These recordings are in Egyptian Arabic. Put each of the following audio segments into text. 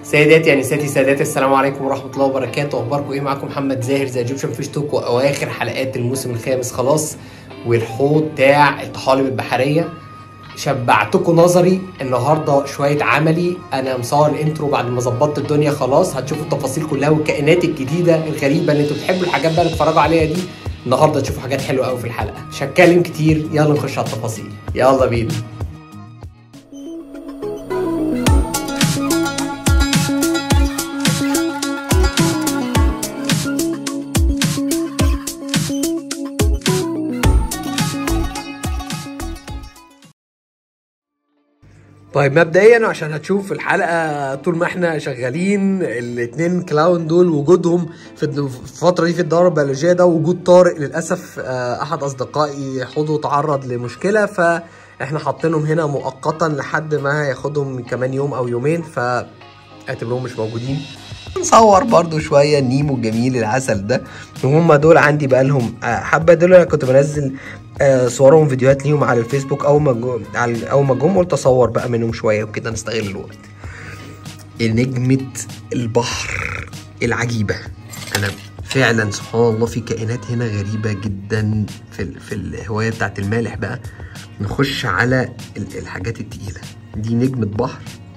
سيداتي يعني سادتي سادتي السلام عليكم ورحمه الله وبركاته اخباركم ايه معاكم محمد زاهر زي ايجيبشن فيش توك واواخر حلقات الموسم الخامس خلاص والحوض بتاع الطحالب البحريه شبعتكم نظري النهارده شويه عملي انا مصور الانترو بعد ما ظبطت الدنيا خلاص هتشوفوا التفاصيل كلها والكائنات الجديده الغريبه اللي انتوا بتحبوا الحاجات بقى اللي تتفرجوا عليها دي النهارده تشوفوا حاجات حلوه قوي في الحلقه مش هتكلم كتير يلا نخش على التفاصيل يلا بينا طيب مبدئيا عشان هتشوف الحلقه طول ما احنا شغالين الاثنين كلاون دول وجودهم في الفتره دي في الدوره البيولوجيه ده وجود طارق للاسف آه، احد اصدقائي حوضه تعرض لمشكله فاحنا حاطينهم هنا مؤقتا لحد ما ياخدهم كمان يوم او يومين فاعتبروهم مش موجودين نصور برضو شويه النيمو الجميل العسل ده وهم دول عندي بقالهم آه، حبه دول انا كنت بنزل آه، صورهم فيديوهات ليهم على الفيسبوك اول ما جو- على- اول ما جم قلت اصور بقى منهم شويه وكده نستغل الوقت نجمة البحر العجيبة أنا فعلا سبحان الله في كائنات هنا غريبة جدا في ال... في الهواية بتاعت المالح بقى نخش على ال- الحاجات التقيلة دي نجمة بحر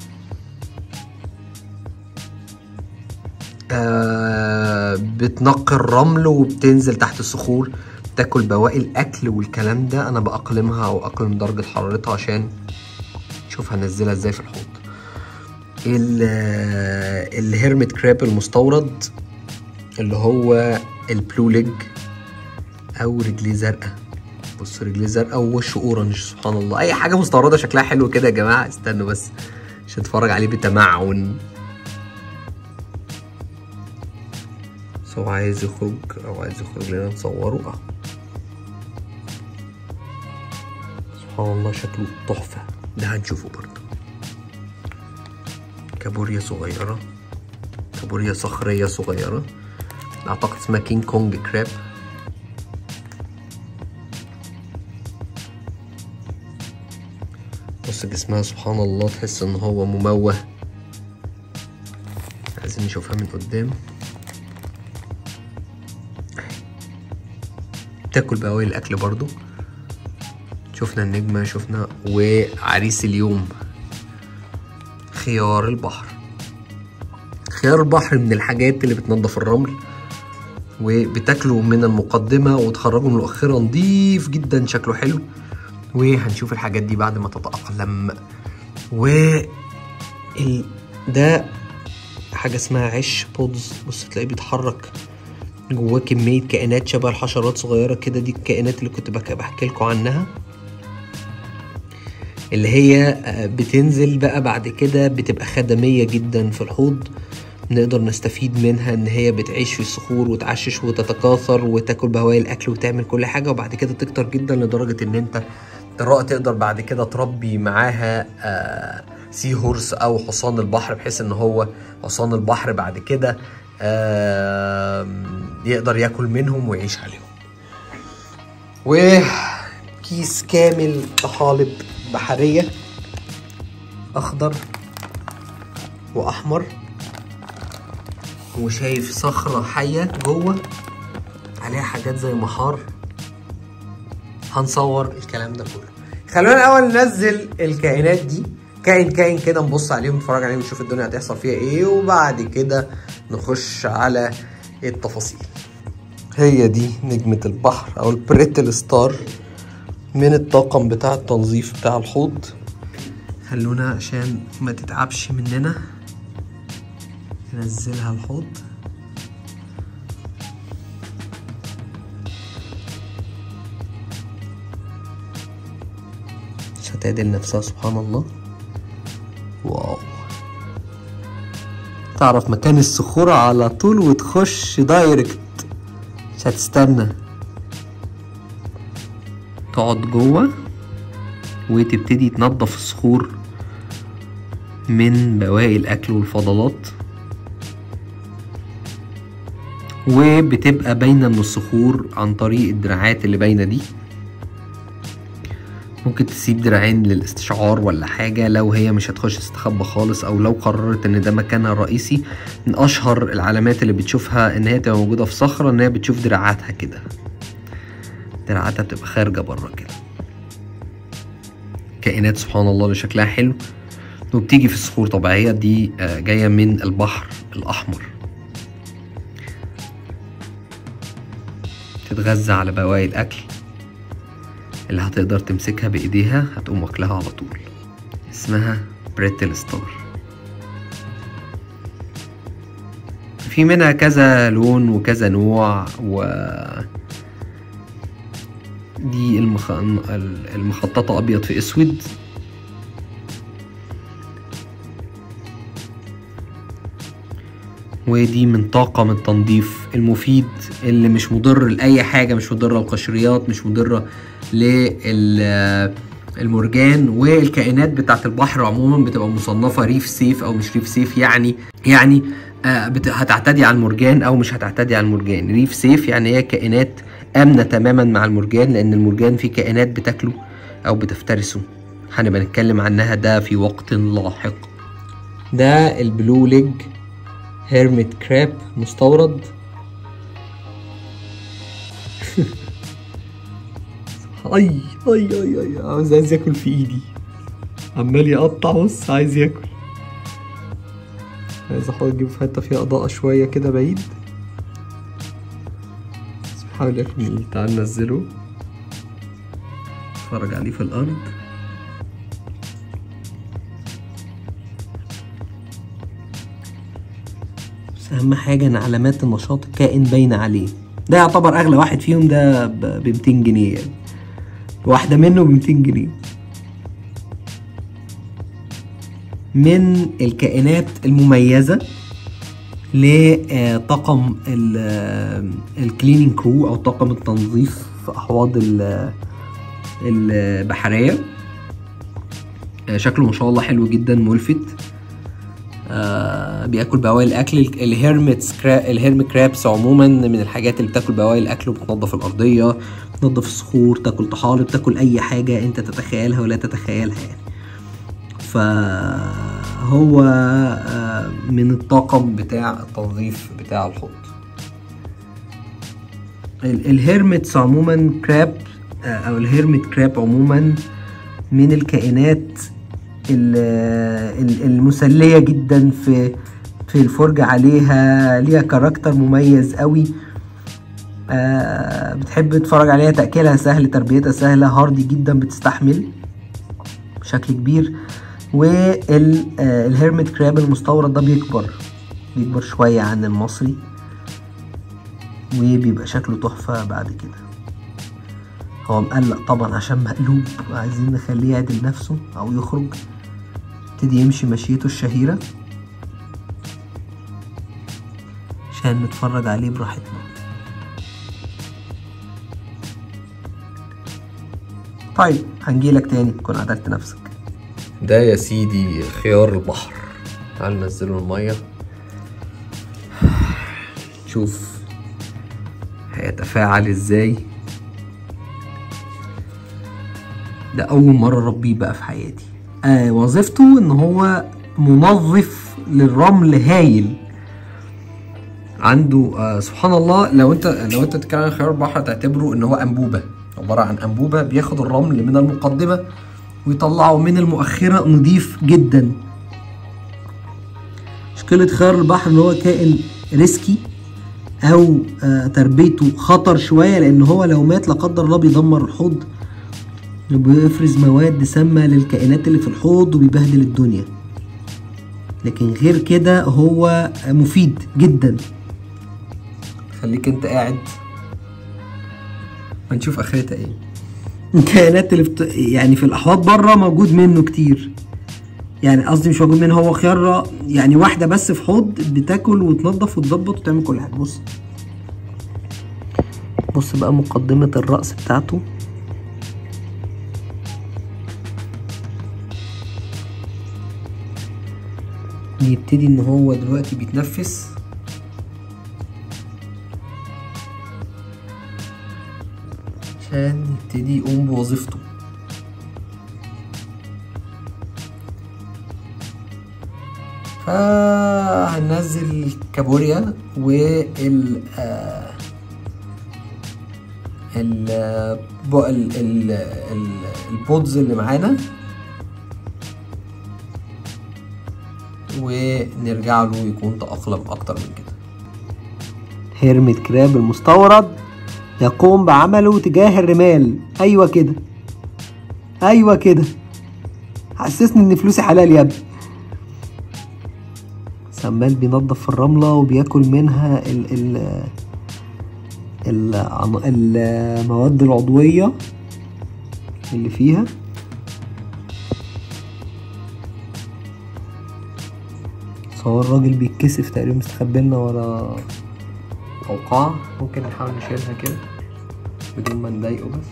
آه بتنقي الرمل وبتنزل تحت الصخور تاكل بواقي الاكل والكلام ده انا باقلمها او اقلم درجه حرارتها عشان شوف هنزلها ازاي في الحوض ال- آه، الهيرميت كراب المستورد اللي هو البلو ليج او رجليه زرقاء بص رجليه زرقاء ووشه اورنج سبحان الله اي حاجه مستورده شكلها حلو كده يا جماعه استنوا بس عشان اتفرج عليه بتمعن بس هو عايز يخرج او عايز يخرج لنا نصوره اه سبحان الله شكله تحفة ده هنشوفه برضه كابوريا صغيرة كابوريا صخرية صغيرة أعتقد اسمها كينج كونج كراب بص جسمها سبحان الله تحس ان هو مموه عايزين نشوفها من قدام تاكل بواقي الاكل برضو شفنا النجمة شفنا وعريس اليوم خيار البحر خيار البحر من الحاجات اللي بتنظف الرمل وبتاكله من المقدمة وتخرجه من الأخيرة نضيف جدا شكله حلو وهنشوف الحاجات دي بعد ما تتأقلم و ال... ده حاجة اسمها عش بودز بص تلاقيه بيتحرك جواه كمية كائنات شبه الحشرات صغيرة كده دي الكائنات اللي كنت بك- بحكي لكم عنها اللي هي آه، بتنزل بقى بعد كده بتبقى خدمية جدا في الحوض نقدر نستفيد منها ان هي بتعيش في الصخور وتعشش وتتكاثر وتاكل بهواء الاكل وتعمل كل حاجة وبعد كده تكتر جدا لدرجة ان انت ترا- تقدر بعد كده تربي معاها آه سي هورس او حصان البحر بحيث ان هو حصان البحر بعد كده آه يقدر ياكل منهم ويعيش عليهم وكيس كامل طحالب بحرية أخضر وأحمر وشايف صخرة حية جوه عليها حاجات زي محار هنصور الكلام ده كله خلونا الأول ننزل الكائنات دي كائن كائن كده نبص عليهم نتفرج عليهم نشوف الدنيا هتحصل فيها ايه وبعد كده نخش على التفاصيل هي دي نجمة البحر أو البريتل ستار من الطاقم بتاع التنظيف بتاع الحوض خلونا عشان ما تتعبش مننا ننزلها الحوض مش هتعدل نفسها سبحان الله واو تعرف مكان الصخور على طول وتخش دايركت مش هتستنى تقعد جوه وتبتدي تنظف الصخور من بواقي الاكل والفضلات وبتبقى باينه من الصخور عن طريق الدراعات اللي باينه دي ممكن تسيب دراعين للاستشعار ولا حاجة لو هي مش هتخش تستخبى خالص او لو قررت ان ده مكانها الرئيسي من اشهر العلامات اللي بتشوفها ان هي تبقى موجودة في صخرة ان هي بتشوف دراعاتها كده دراعاتها بتبقى خارجة بره كده كائنات سبحان الله اللي شكلها حلو وبتيجي في صخور طبيعية دي آه، جاية من البحر الأحمر تتغذى على بواقي الأكل اللي هتقدر تمسكها بإيديها هتقوم واكلها على طول اسمها بريتل ستار في منها كذا لون وكذا نوع و دي المخ... المخططة أبيض في أسود ودي من طاقم التنظيف المفيد اللي مش مضر لأي حاجة مش مضرة للقشريات مش مضرة للمرجان والكائنات بتاعت البحر عموما بتبقى مصنفة ريف سيف أو مش ريف سيف يعني يعني آه، بت- هتعتدي على المرجان أو مش هتعتدي على المرجان ريف سيف يعني هي كائنات آمنة تماما مع المرجان لأن المرجان فيه كائنات بتاكله أو بتفترسه هنبقى نتكلم عنها ده في وقت لاحق ده البلو ليج هيرميت كراب مستورد اي اي اي اي عاوز عايز ياكل في ايدي عمال يقطع بص عايز ياكل عايز احاول اجيبه في حته فيها اضاءه شويه كده بعيد بس بحاول ياكل من ايدي تعال ننزله اتفرج عليه في الارض بس اهم حاجه ان علامات النشاط الكائن باينه عليه ده يعتبر اغلى واحد فيهم ده ب 200 جنيه يعني واحده منه ب 200 جنيه من الكائنات المميزه لطاقم الكليننج كرو او طاقم التنظيف في احواض ال- البحريه آه، شكله ما شاء الله حلو جدا ملفت آه بياكل بواقي الاكل ال- الهيرميت سكرا... الهيرم كرابس عموما من الحاجات اللي بتاكل بواقي الاكل وبتنظف الارضيه بتنظف الصخور تاكل طحالب تاكل اي حاجه انت تتخيلها ولا تتخيلها يعني فهو آه من الطاقم بتاع التنظيف بتاع الحوض ال- الهيرميتس عموما كراب آه، او الهيرميت كراب عموما من الكائنات ال- ال- المسلية جدا في في الفرجة عليها ليها كاركتر مميز قوي آه بتحب تتفرج عليها تأكيلها سهل تربيتها سهلة هاردي جدا بتستحمل بشكل كبير والهيرميت كراب المستورد ده بيكبر بيكبر شوية عن المصري وبيبقى شكله تحفة بعد كده هو مقلق طبعا عشان مقلوب عايزين نخليه يعدل نفسه او يخرج يبتدي يمشي مشيته الشهيرة عشان نتفرج عليه براحتنا طيب هنجيلك تاني تكون عدلت نفسك ده يا سيدي خيار البحر تعال ننزله المية شوف هيتفاعل ازاي ده اول مره اربيه بقى في حياتي آه وظيفته ان هو منظف للرمل هايل عنده آه سبحان الله لو انت لو انت تتكلم عن خيار البحر تعتبره ان هو انبوبه عباره عن انبوبه بياخد الرمل من المقدمه ويطلعه من المؤخره نضيف جدا مشكله خيار البحر ان هو كائن ريسكي او آه تربيته خطر شويه لان هو لو مات لا قدر الله بيدمر الحوض بيفرز مواد سامة للكائنات اللي في الحوض وبيبهدل الدنيا لكن غير كده هو مفيد جدا خليك انت قاعد هنشوف اخرتها ايه الكائنات اللي بت... يعني في الاحواض بره موجود منه كتير يعني قصدي مش موجود منه هو خيار يعني واحدة بس في حوض بتاكل وتنظف وتظبط وتعمل كل حاجة بص بص بقى مقدمة الرأس بتاعته يبتدي ان هو دلوقتي بيتنفس عشان يبتدي يقوم بوظيفته فهننزل الكابوريا وال آه، ال ب- ال- ال- ال- البودز اللي معانا ونرجع له يكون تأقلم أكتر من كده هيرميت كراب المستورد يقوم بعمله تجاه الرمال أيوة كده أيوة كده حسسني إن فلوسي حلال يا ابني سمال بينظف في الرملة وبياكل منها ال ال العن- المواد العضوية اللي فيها بس هو الراجل بيتكسف تقريبا مستخبي لنا ورا قوقعة ممكن نحاول نشيلها كده بدون ما نضايقه بس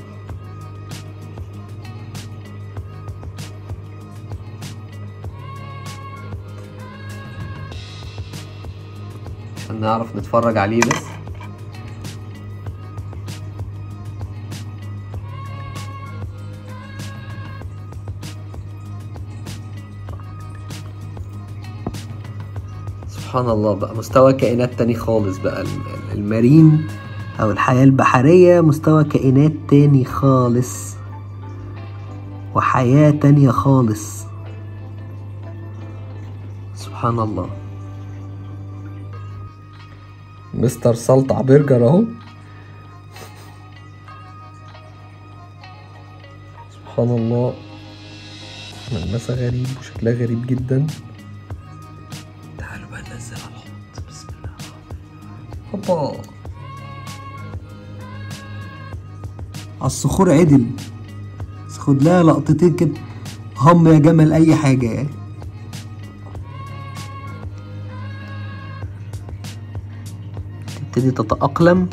عشان نعرف نتفرج عليه بس سبحان الله بقى مستوى كائنات تاني خالص بقى ال- ال- المارين او الحياة البحرية مستوى كائنات تاني خالص وحياة تانية خالص سبحان الله مستر سلطع برجر اهو سبحان الله ملمسها غريب وشكلها غريب جدا تعالوا بقى ننزل على الحوض بسم الله هوبا على الصخور عدل بس خد لها لقطتين كده هم يا جمل اي حاجة يعني تبتدي تتأقلم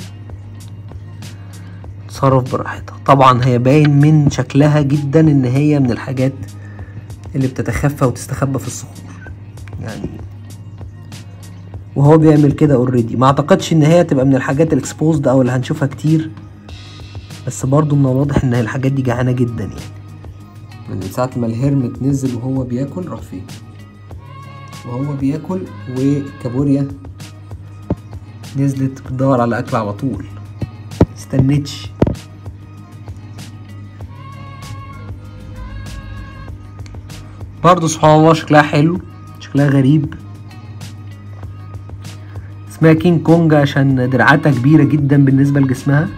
تصرف براحتها طبعا هي باين من شكلها جدا ان هي من الحاجات اللي بتتخفى وتستخبى في الصخور يعني وهو بيعمل كده اوريدي ما اعتقدش ان هي تبقى من الحاجات الاكسبوزد او اللي هنشوفها كتير بس برضو من الواضح ان الحاجات دي جعانه جدا يعني من ساعة ما الهرمت نزل وهو بياكل راح فين وهو بياكل وكابوريا نزلت بتدور على اكل على طول استنتش برضه سبحان الله شكلها حلو شكلها غريب اسمها كينج كونج عشان دراعاتها كبيرة جدا بالنسبة لجسمها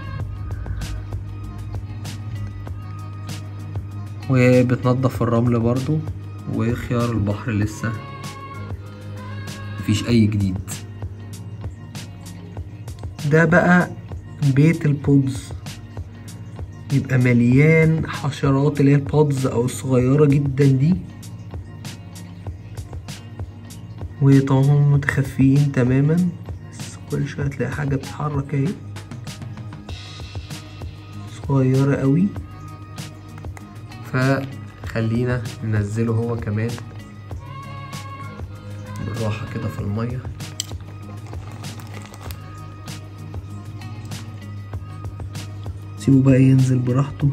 وبتنضف الرمل برضو وخيار البحر لسه مفيش اي جديد ده بقى بيت البودز يبقى مليان حشرات اللي هي البودز او الصغيرة جدا دي وطبعا هم متخفيين تماما بس كل شوية تلاقي حاجة بتتحرك اهي صغيرة قوي فخلينا ننزله هو كمان بالراحة كده في المية سيبه بقى ينزل براحته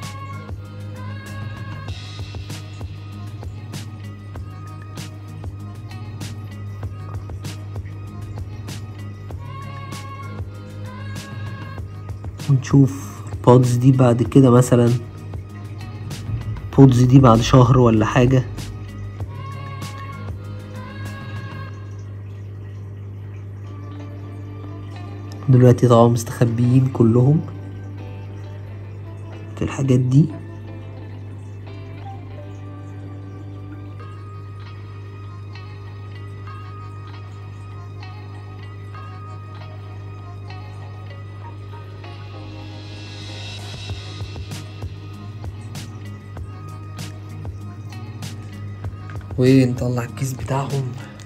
ونشوف البودز دي بعد كده مثلا البودز دي بعد شهر ولا حاجة دلوقتي طبعا مستخبيين كلهم في الحاجات دي ونطلع الكيس بتاعهم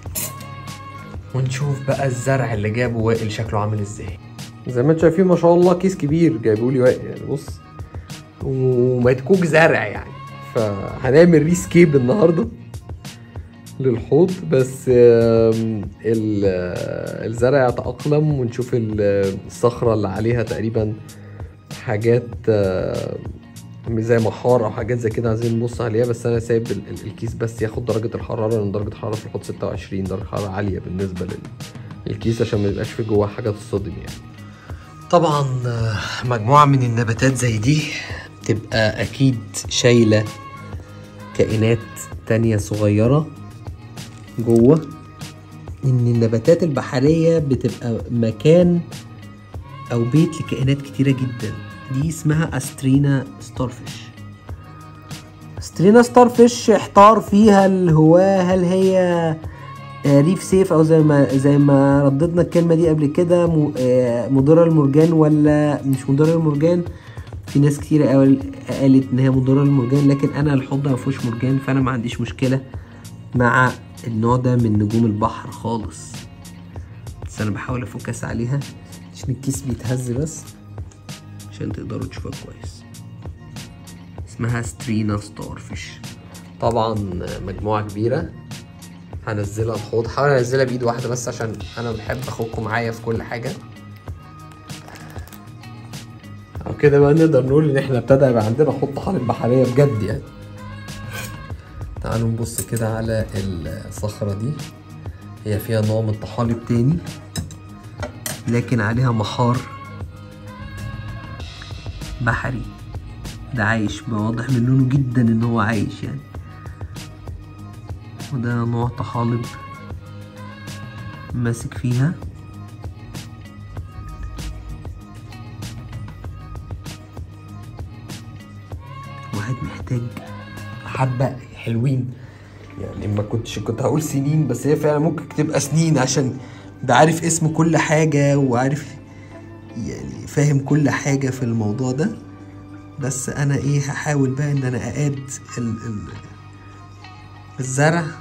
ونشوف بقى الزرع اللي جابه وائل شكله عامل ازاي زي ما انتم شايفين ما شاء الله كيس كبير جايبوا لي وائل يعني بص ومتكوك زرع يعني فهنعمل ريسكيب النهارده للحوض بس آم، ال- آه، الزرع يتأقلم ونشوف ال- الصخرة اللي عليها تقريبا حاجات آه، زي محار او حاجات زي كده عايزين نبص عليها بس انا سايب ال- ال- الكيس بس ياخد درجه الحراره لان درجه الحراره في الحوض 26 درجه حراره عاليه بالنسبه لل الكيس عشان ما يبقاش في جواه حاجه تصطدم يعني طبعا آه، مجموعه من النباتات زي دي تبقى اكيد شايله كائنات تانية صغيره جوه ان النباتات البحريه بتبقى مكان او بيت لكائنات كتيره جدا دي اسمها استرينا ستارفيش استرينا ستارفيش احتار فيها الهواة هل هي آه، ريف سيف او زي ما زي ما رددنا الكلمه دي قبل كده م- آه، مضره للمرجان ولا مش مضره للمرجان في ناس كتير قال- قالت ان هي مضره للمرجان لكن انا الحوض ده ما فيهوش مرجان فانا ما عنديش مشكله مع النوع ده من نجوم البحر خالص بس انا بحاول افوكس عليها عشان الكيس بيتهز بس عشان تقدروا تشوفوها كويس اسمها سترينا ستارفيش طبعا مجموعة كبيرة هنزلها الحوض حاول انزلها بايد واحدة بس عشان انا بحب اخوكم معايا في كل حاجة او كده بقى نقدر نقول ان احنا ابتدى يبقى عندنا حوض طحالب بحرية بجد يعني تعالوا نبص كده على الصخرة دي هي فيها نوع من الطحالب تاني لكن عليها محار بحري ده عايش بقى واضح من لونه جدا ان هو عايش يعني وده نوع طحالب ماسك فيها واحد محتاج حبة حلوين يعني ما كنتش كنت هقول سنين بس هي فعلا ممكن تبقى سنين عشان ده عارف اسم كل حاجة وعارف يعني فاهم كل حاجة في الموضوع ده بس انا ايه هحاول بقى ان انا اقاد ال ال الزرع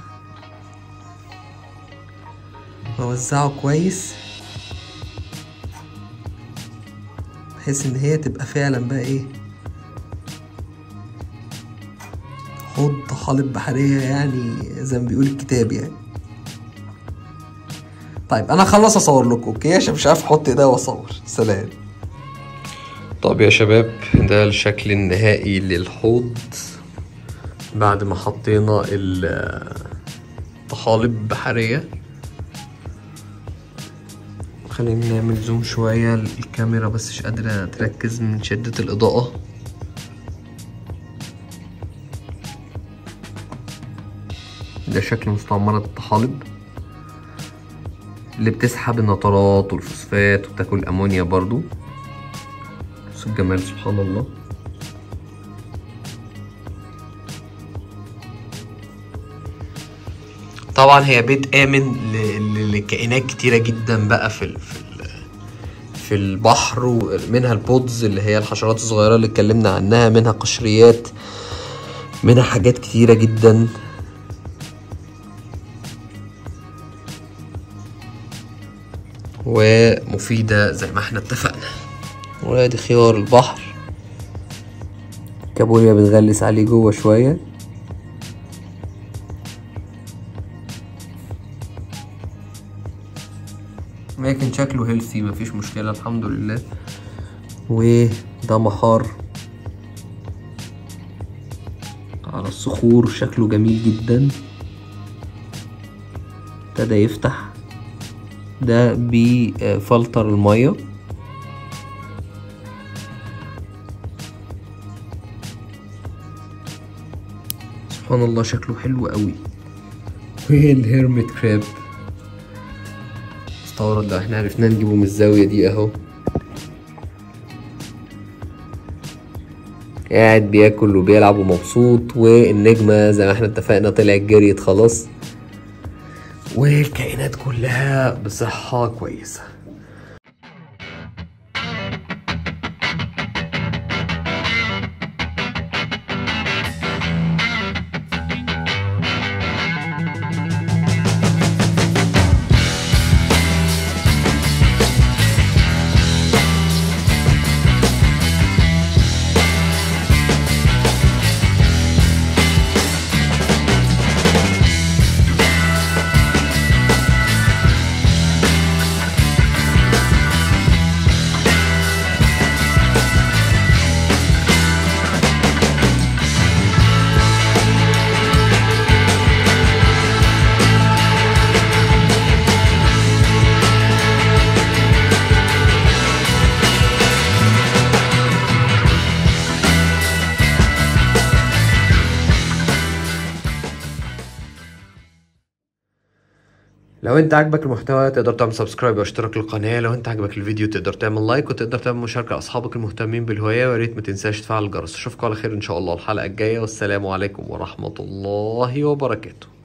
واوزعه كويس بحيث ان هي تبقى فعلا بقى ايه حوض طحالب بحرية يعني زي ما بيقول الكتاب يعني طيب انا خلص اصور لكم اوكي عشان مش عارف احط ايديا واصور سلام طب يا شباب ده الشكل النهائي للحوض بعد ما حطينا الطحالب بحرية خلينا نعمل زوم شوية الكاميرا بس مش قادرة تركز من شدة الإضاءة ده شكل مستعمرة الطحالب اللي بتسحب النترات والفوسفات وبتاكل أمونيا برضو بص الجمال سبحان الله طبعا هي بيت آمن ل- ل- لكائنات كتيرة جدا بقى في ال في ال في البحر ومنها البودز اللي هي الحشرات الصغيرة اللي اتكلمنا عنها منها قشريات منها حاجات كتيرة جدا ومفيدة زي ما احنا اتفقنا وادي خيار البحر كابوريا بتغلس عليه جوه شوية لكن شكله هيلثي مفيش مشكلة الحمد لله وده محار على الصخور شكله جميل جدا ابتدى يفتح ده بفلتر المية سبحان الله شكله حلو قوي والهيرميت كراب مستورد ده احنا عرفنا نجيبه من الزاوية دي اهو قاعد بياكل وبيلعب ومبسوط والنجمة زي ما احنا اتفقنا طلعت جريت خلاص والكائنات كلها بصحة كويسة لو انت عاجبك المحتوى تقدر تعمل سبسكرايب واشتراك للقناه لو انت عاجبك الفيديو تقدر تعمل لايك وتقدر تعمل مشاركه لاصحابك المهتمين بالهوايه ويا ريت ما تنساش تفعل الجرس اشوفكم على خير ان شاء الله الحلقه الجايه والسلام عليكم ورحمه الله وبركاته